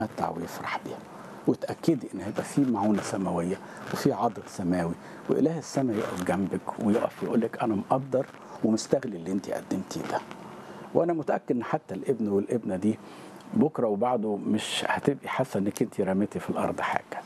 يتمتع ويفرح بيها وتأكدي ان هيبقى في معونة سماوية وفي عضد سماوي وإله السماء يقف جنبك ويقف يقول لك أنا مقدر ومستغل اللي أنت قدمتيه ده وأنا متأكد إن حتى الابن والابنة دي بكرة وبعده مش هتبقي حاسة إنك أنت رميتي في الأرض حاجة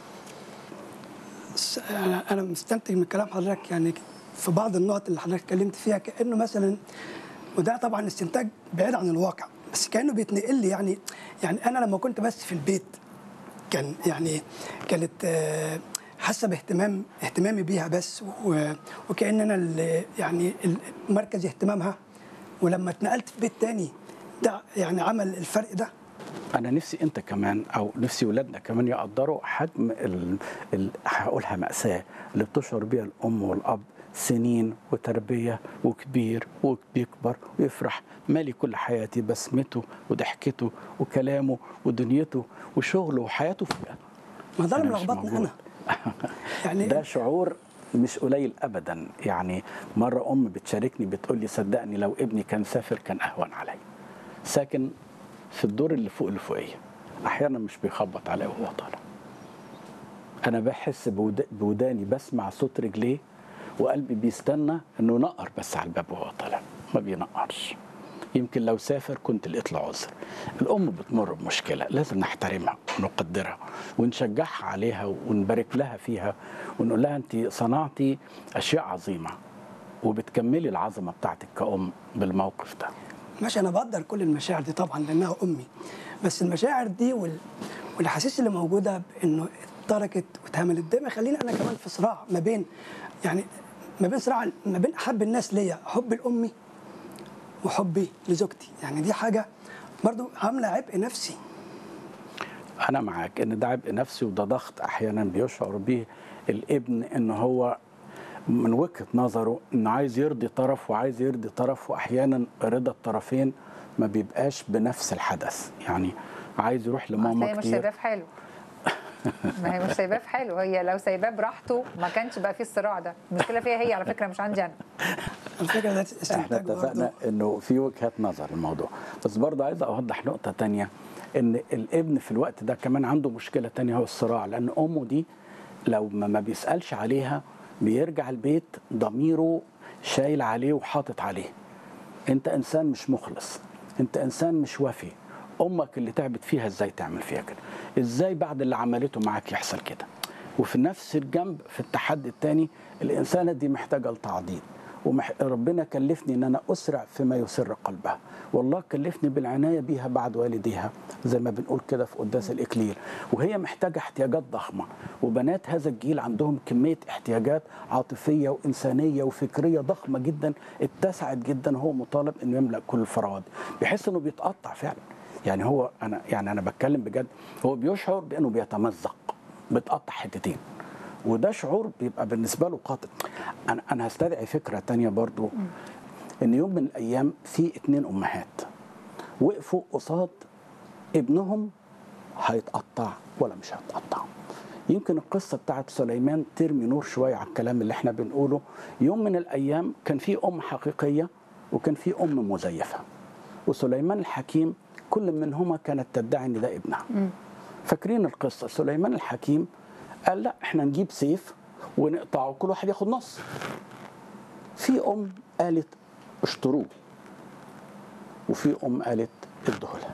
بس انا انا مستنتج من كلام حضرتك يعني في بعض النقط اللي حضرتك اتكلمت فيها كانه مثلا وده طبعا استنتاج بعيد عن الواقع بس كانه بيتنقل لي يعني يعني انا لما كنت بس في البيت كان يعني كانت آه، حاسه باهتمام اهتمامي بيها بس و- وكان انا ال- يعني ال- مركز اهتمامها ولما اتنقلت في بيت تاني ده يعني عمل الفرق ده انا نفسي انت كمان او نفسي ولادنا كمان يقدروا حجم ال... ال... هقولها ماساه اللي بتشعر بيها الام والاب سنين وتربيه وكبير وبيكبر ويفرح مالي كل حياتي بسمته وضحكته وكلامه ودنيته وشغله وحياته فيها ما ده اللي أنا مش ملخبطني موجود. انا يعني ده شعور مش قليل ابدا يعني مره ام بتشاركني بتقول لي صدقني لو ابني كان سافر كان اهون عليا ساكن في الدور اللي فوق اللي فوقيه احيانا مش بيخبط عليا وهو طالع انا بحس بود- بوداني بسمع صوت رجليه وقلبي بيستنى انه ينقر بس على الباب وهو طالع ما بينقرش يمكن لو سافر كنت لقيت له عذر الام بتمر بمشكله لازم نحترمها ونقدرها ونشجعها عليها ونبارك لها فيها ونقول لها انت صنعتي اشياء عظيمه وبتكملي العظمه بتاعتك كأم بالموقف ده ماشي انا بقدر كل المشاعر دي طبعا لانها امي بس المشاعر دي وال... والاحاسيس اللي موجوده بانه اتركت واتهملت ده بيخليني انا كمان في صراع ما بين يعني ما بين صراع ما بين احب الناس ليا حبي لامي وحبي لزوجتي يعني دي حاجه برضو عامله عبء نفسي انا معاك ان ده عبء نفسي وده ضغط احيانا بيشعر به الابن ان هو من وجهه نظره انه عايز يرضي طرف وعايز يرضي طرف واحيانا رضا الطرفين ما بيبقاش بنفس الحدث يعني عايز يروح أصل لماما هي مش كتير سايباه في حاله ما هي مش سايباه في حاله هي لو سايباه براحته ما كانش بقى فيه الصراع ده المشكله فيها هي على فكره مش عندي انا الفكره ده احنا استنتاج برضو اتفقنا انه في وجهه نظر الموضوع بس برضه عايز اوضح نقطه تانية ان الابن في الوقت ده كمان عنده مشكله تانية هو الصراع لان امه دي لو ما ما بيسالش عليها بيرجع البيت ضميره شايل عليه وحاطط عليه انت انسان مش مخلص انت انسان مش وفي امك اللي تعبت فيها ازاي تعمل فيها كده ازاي بعد اللي عملته معاك يحصل كده وفي نفس الجنب في التحدي الثاني الانسانه دي محتاجه لتعضيد وربنا كلفني ان انا اسرع فيما يسر قلبها والله كلفني بالعنايه بيها بعد والديها زي ما بنقول كده في قداس الاكليل وهي محتاجه احتياجات ضخمه وبنات هذا الجيل عندهم كميه احتياجات عاطفيه وانسانيه وفكريه ضخمه جدا اتسعت جدا هو مطالب انه يملا كل الفراغات بيحس انه بيتقطع فعلا يعني هو انا يعني انا بتكلم بجد هو بيشعر بانه بيتمزق بتقطع حتتين وده شعور بيبقى بالنسبه له قاتل انا انا هستدعي فكره تانية برضو ان يوم من الايام في اتنين امهات وقفوا قصاد ابنهم هيتقطع ولا مش هيتقطع يمكن القصة بتاعت سليمان ترمي نور شوية على الكلام اللي احنا بنقوله يوم من الأيام كان في أم حقيقية وكان في أم مزيفة وسليمان الحكيم كل منهما كانت تدعي ان ده ابنها فاكرين القصة سليمان الحكيم قال لا احنا نجيب سيف ونقطعه كل واحد ياخد نص في ام قالت اشتروه وفي ام قالت ادهولها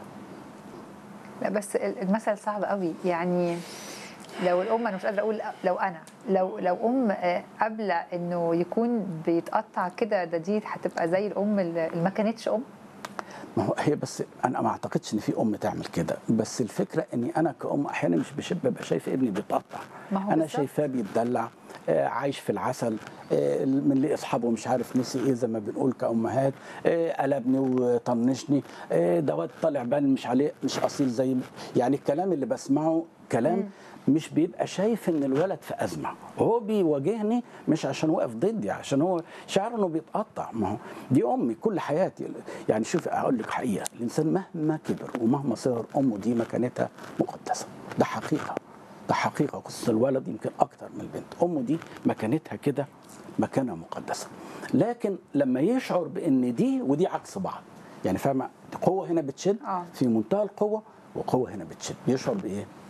لا بس ال- المثل صعب قوي يعني لو الام انا مش قادره اقول لو انا لو لو ام آه، قابله انه يكون بيتقطع كده ده دي هتبقى زي الام اللي اللي ما كانتش ام ما هو هي بس انا ما اعتقدش ان في ام تعمل كده بس الفكره اني انا كأم احيانا مش بش- ببقى شايف ابني بيتقطع ما هو انا بالظبط. شايفاه بيتدلع آه، عايش في العسل آه، من اللي اصحابه مش عارف نسي ايه زي ما بنقول كامهات آه، قلبني وطنشني آه، ده واد طالع بان مش عليه مش اصيل زي يعني الكلام اللي بسمعه كلام مش بيبقى شايف ان الولد في ازمه وهو بيواجهني مش عشان واقف ضدي عشان هو شعر انه بيتقطع ما هو دي امي كل حياتي يعني شوف اقول لك حقيقه الانسان مهما كبر ومهما صغر امه دي مكانتها مقدسه ده حقيقه ده حقيقه قصه الولد يمكن اكتر من البنت امه دي مكانتها كده مكانه مقدسه لكن لما يشعر بان دي ودي عكس بعض يعني فاهمه قوه هنا بتشد آه. في منتهى القوه وقوه هنا بتشد بيشعر بايه